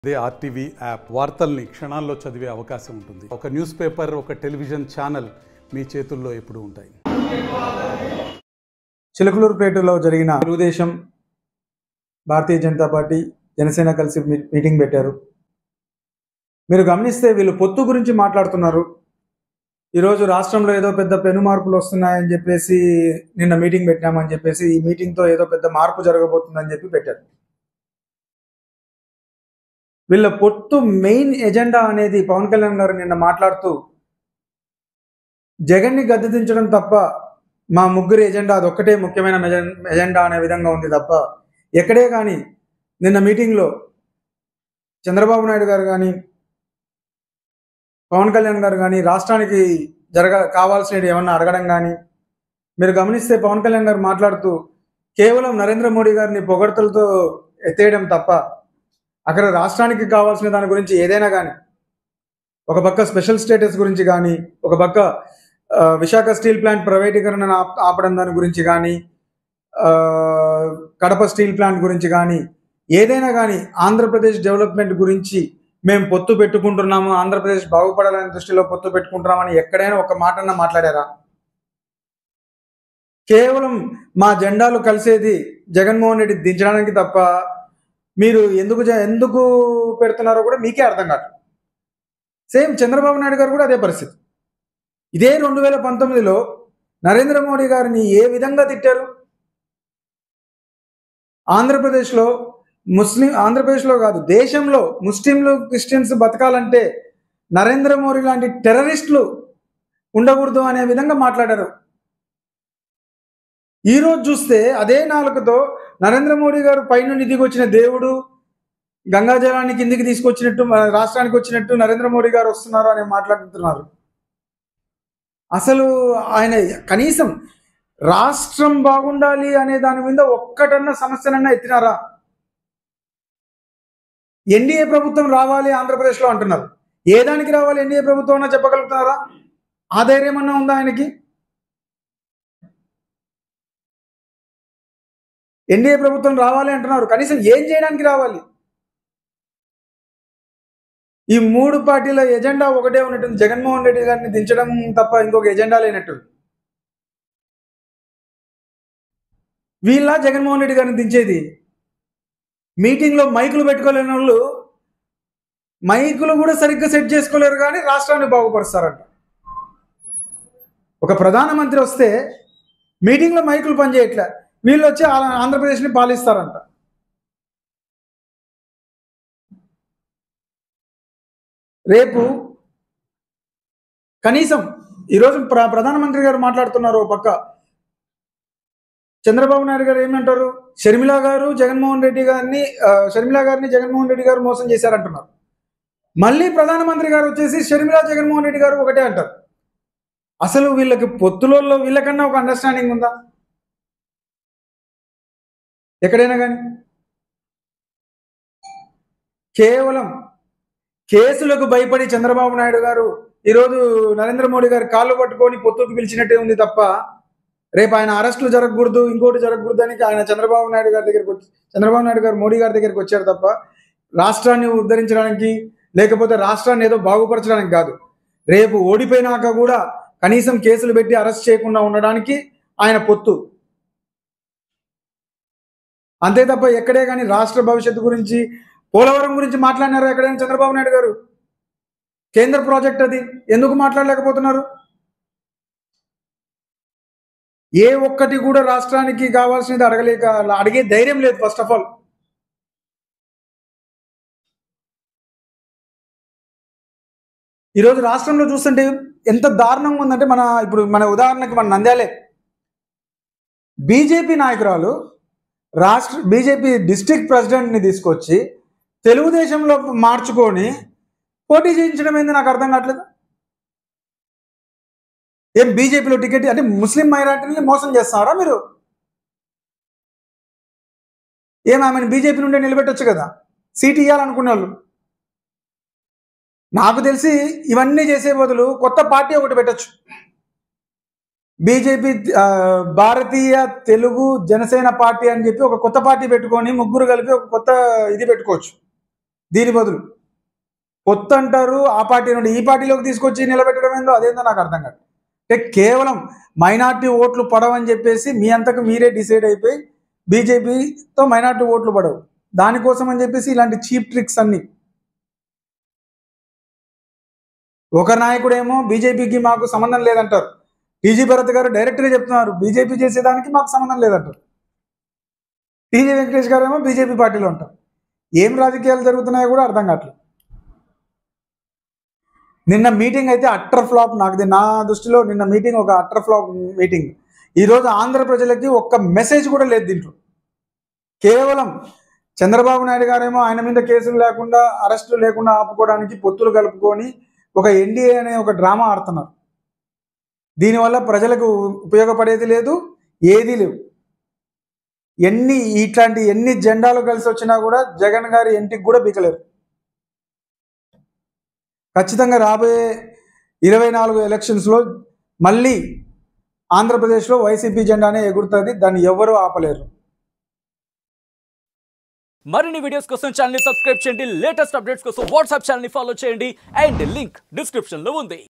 అదే RTV app వార్తల్ని క్షణాల్లో చదివే అవకాశం ఉంటుంది ఒక న్యూస్ పేపర్ ఒక టెలివిజన్ ఛానల్ మీ చేతుల్లో ఎప్పుడూ ఉంటాయి చిలకలూరుపేటలో జరిగిన తెలుగుదేశం భారతీయ జనతా పార్టీ జనసేన కలిసి మీ- మీటింగ్ పెట్టారు మీరు గమనిస్తే వీళ్ళు పొత్తు గురించి మాట్లాడుతున్నారు ఈరోజు రాష్ట్రంలో ఏదో పెద్ద పెను మార్పులు వస్తున్నాయని చెప్పేసి నిన్న మీటింగ్ పెట్టినామని చెప్పేసి ఈ మీటింగ్తో ఏదో పెద్ద మార్పు జరగబోతుందని చెప్పి పెట్టారు వీళ్ళ పొత్తు మెయిన్ ఎజెండా అనేది పవన్ కళ్యాణ్ గారు నిన్న మాట్లాడుతూ జగన్ని గద్దె దించడం తప్ప మా ముగ్గురి ఎజెండా అదొక్కటే ముఖ్యమైన మెజెం- ఎజెండా అనే విధంగా ఉంది తప్ప ఎక్కడే కానీ నిన్న మీటింగ్లో చంద్రబాబు నాయుడు గారు కానీ పవన్ కళ్యాణ్ గారు కానీ రాష్ట్రానికి జరగ కావాల్సినవి ఏమన్నా అడగడం కానీ మీరు గమనిస్తే పవన్ కళ్యాణ్ గారు మాట్లాడుతూ కేవలం నరేంద్ర మోడీ గారిని పొగడ్తలతో ఎత్తేయడం తప్ప అక్కడ రాష్ట్రానికి కావాల్సిన దాని గురించి ఏదైనా కానీ ఒక పక్క స్పెషల్ స్టేటస్ గురించి కానీ ఒక పక్క ఆ, విశాఖ స్టీల్ ప్లాంట్ ప్రైవేటీకరణ ఆప్- ఆపడం దాని గురించి కానీ ఆ, కడప స్టీల్ ప్లాంట్ గురించి కానీ ఏదైనా కానీ ఆంధ్రప్రదేశ్ డెవలప్మెంట్ గురించి మేము పొత్తు పెట్టుకుంటున్నాము ఆంధ్రప్రదేశ్ బాగుపడాలని దృష్టిలో పొత్తు పెట్టుకుంటున్నామని ఎక్కడైనా ఒక మాటన్నా మాట్లాడారా కేవలం మా జెండాలు కలిసేది జగన్మోహన్ రెడ్డి దించడానికి తప్ప మీరు ఎందుకు జ- ఎందుకు పెడుతున్నారో కూడా మీకే అర్థం కాదు సేమ్ చంద్రబాబు నాయుడు గారు కూడా అదే పరిస్థితి ఇదే రెండు వేల పంతొమ్మిదిలో నరేంద్ర మోడీ గారిని ఏ విధంగా తిట్టారు ఆంధ్రప్రదేశ్లో ముస్లిం ఆంధ్రప్రదేశ్లో కాదు దేశంలో ముస్లింలు క్రిస్టియన్స్ బతకాలంటే నరేంద్ర మోడీ లాంటి టెర్రరిస్టులు ఉండకూడదు అనే విధంగా మాట్లాడారు ఈరోజు చూస్తే అదే నాలుకతో నరేంద్ర మోడీ గారు పైనుండి దిగి వచ్చిన దేవుడు గంగా జలాన్ని కిందికి తీసుకొచ్చినట్టు మన రాష్ట్రానికి వచ్చినట్టు నరేంద్ర మోడీ గారు వస్తున్నారు అని మాట్లాడుతున్నారు అసలు ఆయన కనీసం రాష్ట్రం బాగుండాలి అనే దాని మీద ఒక్కటన్నా సమస్యనన్నా ఎత్తినారా ఎన్డీఏ ప్రభుత్వం రావాలి ఆంధ్రప్రదేశ్లో అంటున్నారు ఏ దానికి రావాలి ఎన్డీఏ ప్రభుత్వం అన్నా చెప్పగలుగుతున్నారా ఆ ధైర్యం అన్నా ఉందా ఆయనకి ఎన్డీఏ ప్రభుత్వం రావాలి అంటున్నారు కనీసం ఏం చేయడానికి రావాలి ఈ మూడు పార్టీల ఎజెండా ఒకటే ఉన్నట్టుంది జగన్మోహన్ రెడ్డి గారిని దించడం తప్ప ఇంకొక ఎజెండా లేనట్టు వీళ్ళ జగన్మోహన్ రెడ్డి గారిని దించేది మీటింగ్లో మైకులు పెట్టుకోలేని వాళ్ళు మైకులు కూడా సరిగ్గా సెట్ చేసుకోలేరు కానీ రాష్ట్రాన్ని బాగుపరుస్తారంట ఒక ప్రధానమంత్రి వస్తే మీటింగ్లో మైకులు పనిచేయట్లే వీళ్ళు వచ్చి ఆ- ఆంధ్రప్రదేశ్ని పాలిస్తారంట రేపు కనీసం ఈరోజు ప్ర ప్రధానమంత్రి గారు మాట్లాడుతున్నారు ఓ పక్క చంద్రబాబు నాయుడు గారు ఏమంటారు షర్మిల గారు జగన్మోహన్ రెడ్డి గారిని ఆ, షర్మిల గారిని జగన్మోహన్ రెడ్డి గారు మోసం చేశారంటున్నారు మళ్ళీ ప్రధానమంత్రి గారు వచ్చేసి షర్మిల జగన్మోహన్ రెడ్డి గారు ఒకటే అంటారు అసలు వీళ్ళకి పొత్తులలో వీళ్ళకన్నా ఒక అండర్స్టాండింగ్ ఉందా ఎక్కడైనా కానీ కేవలం కేసులకు భయపడి చంద్రబాబు నాయుడు గారు ఈరోజు నరేంద్ర మోడీ గారు కాళ్ళు పట్టుకొని పొత్తుకు పిలిచినట్టే ఉంది తప్ప రేపు ఆయన అరెస్టులు జరగకూడదు ఇంకోటి జరగకూడదు అని ఆయన చంద్రబాబు నాయుడు గారి దగ్గరికి వచ్చి చంద్రబాబు నాయుడు గారు మోడీ గారి దగ్గరికి వచ్చారు తప్ప రాష్ట్రాన్ని ఉద్ధరించడానికి లేకపోతే రాష్ట్రాన్ని ఏదో బాగుపరచడానికి కాదు రేపు ఓడిపోయినాక కూడా కనీసం కేసులు పెట్టి అరెస్ట్ చేయకుండా ఉండడానికి ఆయన పొత్తు అంతే తప్ప ఎక్కడే కానీ రాష్ట్ర భవిష్యత్తు గురించి పోలవరం గురించి మాట్లాడినారు ఎక్కడైనా చంద్రబాబు నాయుడు గారు కేంద్ర ప్రాజెక్ట్ అది ఎందుకు మాట్లాడలేకపోతున్నారు ఏ ఒక్కటి కూడా రాష్ట్రానికి కావాల్సినది అడగలేక అడిగే ధైర్యం లేదు ఫస్ట్ ఆఫ్ ఆల్ ఈరోజు రాష్ట్రంలో చూస్తుంటే ఎంత దారుణంగా ఉందంటే మన ఇప్పుడు మన ఉదాహరణకి మన నంద్యాలే బీజేపీ నాయకురాలు రాష్ట్ర బీజేపీ డిస్ట్రిక్ట్ ప్రెసిడెంట్ని తీసుకొచ్చి తెలుగుదేశంలో మార్చుకొని పోటీ చేయించడం ఏంది నాకు అర్థం కావట్లేదు ఏం బీజేపీలో టికెట్ అంటే ముస్లిం మైనార్టీని మోసం చేస్తున్నారా మీరు ఏం ఆమెను బీజేపీ నుండే నిలబెట్టొచ్చు కదా సీట్ ఇవ్వాలనుకునే వాళ్ళు నాకు తెలిసి ఇవన్నీ చేసే బదులు కొత్త పార్టీ ఒకటి పెట్టొచ్చు బీజేపీ ఆ, భారతీయ తెలుగు జనసేన పార్టీ అని చెప్పి ఒక కొత్త పార్టీ పెట్టుకొని ముగ్గురు కలిపి ఒక కొత్త ఇది పెట్టుకోవచ్చు దీని బదులు పొత్తు అంటారు ఆ పార్టీ నుండి ఈ పార్టీలోకి తీసుకొచ్చి నిలబెట్టడం ఏందో అదేందో నాకు అర్థం కాదు అంటే కేవలం మైనార్టీ ఓట్లు పడవని చెప్పేసి మీ అంతకు మీరే డిసైడ్ అయిపోయి బీజేపీతో మైనార్టీ ఓట్లు పడవు దానికోసం అని చెప్పేసి ఇలాంటి చీప్ ట్రిక్స్ అన్ని ఒక నాయకుడేమో బీజేపీకి మాకు సంబంధం లేదంటారు టీజీ భరత్ గారు డైరెక్ట్గా చెప్తున్నారు బీజేపీ చేసేదానికి మాకు సంబంధం లేదంటారు టీజీ వెంకటేష్ గారు ఏమో బీజేపీ పార్టీలో ఉంటారు ఏం రాజకీయాలు జరుగుతున్నాయో కూడా అర్థం కావట్లేదు నిన్న మీటింగ్ అయితే అట్టర్ ఫ్లాప్ నాకు తె- నా దృష్టిలో నిన్న మీటింగ్ ఒక అట్టర్ ఫ్లాప్ మీటింగ్ ఈరోజు ఆంధ్ర ప్రజలకి ఒక్క మెసేజ్ కూడా లేదు దీంట్లో కేవలం చంద్రబాబు నాయుడు గారేమో ఆయన మీద కేసులు లేకుండా అరెస్టులు లేకుండా ఆపుకోవడానికి పొత్తులు కలుపుకొని ఒక ఎన్డీఏ అనే ఒక డ్రామా ఆడుతున్నారు దీనివల్ల ప్రజలకు ఉపయోగపడేది లేదు ఏదీ లేవు ఎన్ని ఇట్లాంటి ఎన్ని జెండాలు కలిసి వచ్చినా కూడా జగన్ గారి ఇంటికి కూడా బీకలేరు ఖచ్చితంగా రాబోయే ఇరవై నాలుగు ఎలక్షన్స్లో మళ్ళీ ఆంధ్రప్రదేశ్లో వైసీపీ జెండానే ఎగురుతుంది దాన్ని ఎవరూ ఆపలేరు మరిన్ని వీడియోస్ కోసం ఛానల్ సబ్స్క్రైబ్ చేయండి లేటెస్ట్ అప్డేట్స్ కోసం వాట్సాప్ ఛానల్ ఫాలో చేయండి అండ్ లింక్ డిస్క్రిప్షన్ లో ఉంది